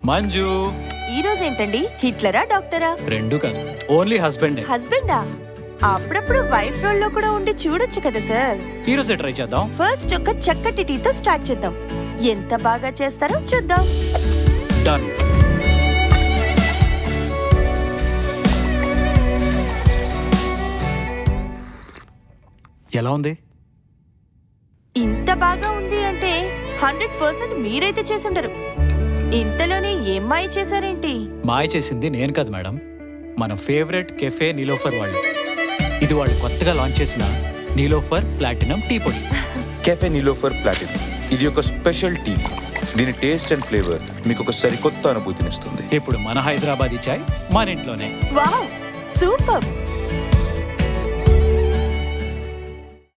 మంజు ఈ రోజు ఏంటండి హిట్లరా డాక్టరా రెండు కాదు ఓన్లీ హస్బెండ్ హస్బెండా అప్పుడప్పుడు వైఫ్ రోల్ లో కూడా ఉండి చూడొచ్చు కదా సార్ ఈ రోజే ట్రై చేద్దాం ఫస్ట్ ఒక చక్కటి టీతో స్టార్ట్ చేద్దాం ఎంత బాగా చేస్తారో చూద్దాం డన్ ఎలా ఉంది ఇంత బాగా ఉంది అంటే హండ్రెడ్ పర్సెంట్ మీరైతే చేసుండరు ఇంతలోనే ఏం మాయ చేశారేంటి మాయ చేసింది నేను కాదు మేడం మన ఫేవరెట్ కెఫే నీలోఫర్ వాళ్ళు ఇది వాళ్ళు కొత్తగా లాంచ్ చేసిన నీలోఫర్ ప్లాటినం టీ పొడి కెఫే నిలోఫర్ ప్లాటినం ఇది ఒక స్పెషల్ టీ దీని టేస్ట్ అండ్ ఫ్లేవర్ మీకు ఒక సరికొత్త అనుభూతినిస్తుంది ఇప్పుడు మన హైదరాబాదీ చాయ్ మన ఇంట్లోనే వావ్ సూపర్